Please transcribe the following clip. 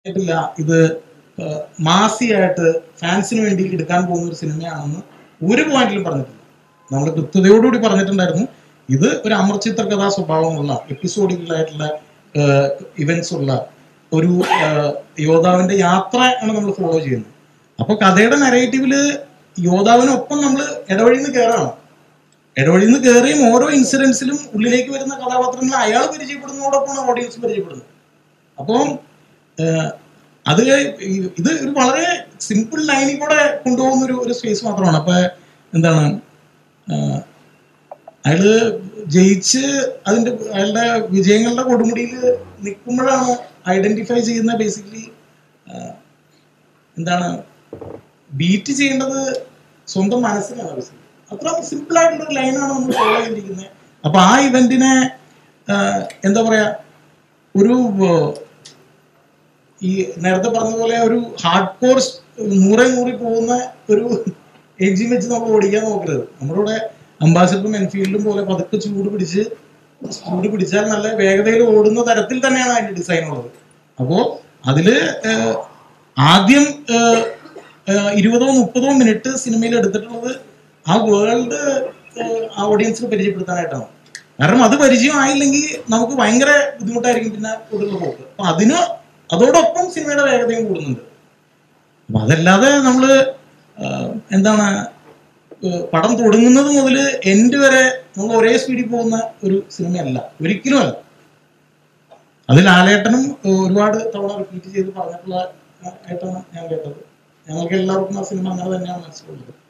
ആയിട്ടില്ല ഇത് മാസിയായിട്ട് ഫാൻസിന് വേണ്ടി എടുക്കാൻ പോകുന്ന ഒരു സിനിമയാണെന്ന് ഒരു പോയിന്റിലും പറഞ്ഞിട്ടില്ല നമ്മൾ കൃത്യതയോടുകൂടി പറഞ്ഞിട്ടുണ്ടായിരുന്നു ഇത് ഒരു അമർചിത്ര കഥാ സ്വഭാവമുള്ള എപ്പിസോഡിക്കലായിട്ടുള്ള ഇവന്റ്സ് ഉള്ള ഒരു ആഹ്, യോദ്ധാവിന്റെ യാത്ര ആണ് നമ്മൾ ഫോളോ ചെയ്യുന്നത് അപ്പൊ കഥയുടെ നരേറ്റീവില് യോദ്ധാവിനൊപ്പം നമ്മൾ ഇടവഴിയിൽ നിന്ന് കയറാണ് ഇടവഴിയിൽ നിന്ന് കയറിയും ഓരോ ഇൻസിഡൻസിലും ഉള്ളിലേക്ക് വരുന്ന കഥാപാത്രങ്ങൾ അയാൾ പരിചയപ്പെടുന്നതോടൊപ്പമാണ് ഓഡിയൻസ് പരിചയപ്പെടുന്നത് അപ്പം ഏഹ്, അത് ഈ- ഇത് ഒരു വളരെ സിമ്പിൾ ലൈനിൽ കൂടെ കൊണ്ടുപോകുന്ന ഒരു ഒരു സ്പേസ് മാത്രമാണ് അപ്പൊ എന്താണ് ഏഹ്, അയാള് ജയിച്ച് അതിന്റെ അയാളുടെ വിജയങ്ങളുടെ കൊടുമുടിയിൽ നിൽക്കുമ്പോഴാണ് ഐഡന്റിഫൈ ചെയ്യുന്ന ബേസിക്കലി എന്താണ് ബീറ്റ് ചെയ്യേണ്ടത് സ്വന്തം മനസ്സിലാണ് ബേസിക്കലി അത്ര സിമ്പിൾ ആയിട്ടുള്ള ഒരു ലൈനാണ് നമ്മൾ ഫോളോ ചെയ്തിരിക്കുന്നത് അപ്പൊ ആ ഇവന്റിനെ എന്താ പറയാ ഒരു ഏഹ്, ഈ നേരത്തെ പറഞ്ഞ പോലെ ഒരു ഹാർഡ് കോർ നൂറെ നൂറി പോകുന്ന ഒരു എഞ്ചിൻ വെച്ച് നമ്മൾ ഓടിക്കാൻ നോക്കരുത് നമ്മുടെ ഇവിടെ അംബാസിഡറും എൻഫീൽഡും പോലെ പതുക്കെ ചൂട് പിടിച്ച് ചൂട് പിടിച്ചാൽ നല്ല വേഗതയിൽ ഓടുന്ന തരത്തിൽ തന്നെയാണ് അതിന്റെ ഡിസൈൻ ഉള്ളത് അപ്പോ അതില് ഏഹ്, ആദ്യം ഏഹ്, ഏഹ്, ഇരുപതോ മുപ്പതോ മിനിറ്റ് സിനിമയിൽ എടുത്തിട്ടുള്ളത് ആ വേൾഡ് ആ ഓഡിയൻസിന് പരിചയപ്പെടുത്താനായിട്ടാണ് കാരണം അത് പരിചയമായില്ലെങ്കിൽ നമുക്ക് ഭയങ്കര ബുദ്ധിമുട്ടായിരിക്കും പിന്നെ കൂടുതൽ പോക്ക് അപ്പൊ അതിന് അതോടൊപ്പം സിനിമയുടെ വേഗതയും കൂടുന്നുണ്ട് അപ്പൊ അതല്ലാതെ നമ്മള് ആഹ്, എന്താണ് ഏഹ്, പടം തുടങ്ങുന്നത് മുതൽ എൻഡ് വരെ നമ്മൾ ഒരേ സ്പീഡിൽ പോകുന്ന ഒരു സിനിമയല്ല ഒരിക്കലും അല്ല അത് ലാലേട്ടനും ഏഹ്, ഒരുപാട് തവണ റിപ്പീറ്റ് ചെയ്ത് പറഞ്ഞിട്ടുള്ള ആയിട്ടാണ് ഞാൻ കേട്ടത് ഞങ്ങൾക്ക് എല്ലാവർക്കും ആ സിനിമ അങ്ങനെ തന്നെയാണ് മനസ്സിലുള്ളത്